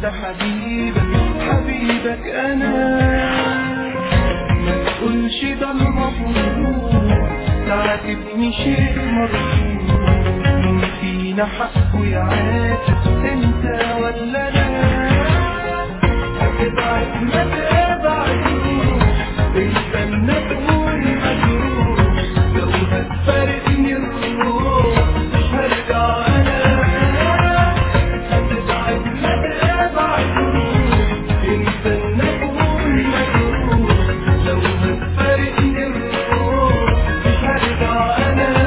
انت حبيبك حبيبك انا ما تقولش ده المفروض تعاتبني شيء مرفوض مين فينا حقه يعاتب انت ولا انا هتبعد ما تبعدوش استنى تقول مجروح لو هتفارقني الروح مش هرجع انا هتبعد ما تبعدوش استنى تقول مجروح لو هتفارقني الروح مش هرجع انا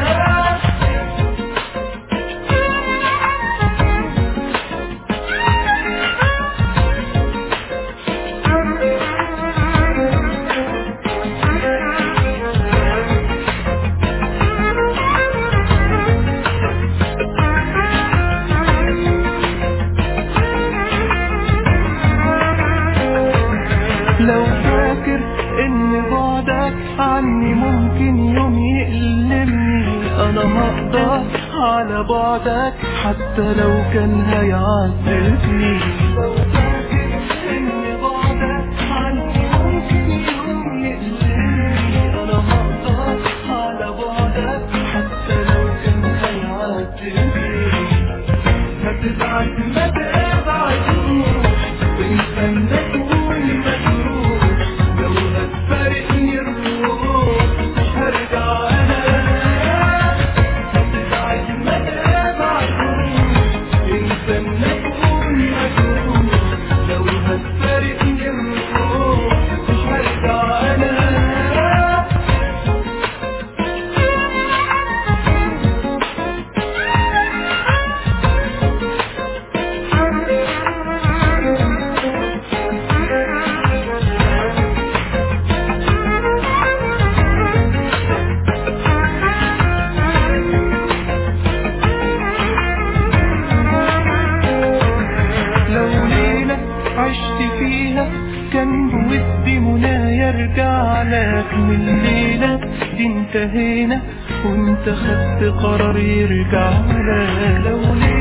لو فاكر ان بعدك عني ممكن يوم يألمني انا هقدر على بعدك حتى لو كان هيعذبني لو فاكر ان بعدك عني ممكن يوم يألمني انا هقدر على بعدك حتى لو كان هيعذبني هتبعد ما تبعدوش وانت تكون مجروح لو هتفارقني الروح مش هرجع انا هتبعد ما تبعدوش انت تكون مجروح لو هتفارقني الروح مش هرجع انا لو ليلة عشت فيها كان بودي منى يرجع لك من الليلة دي انتهينا وانت خدت قرار يرجع لك لو ليلة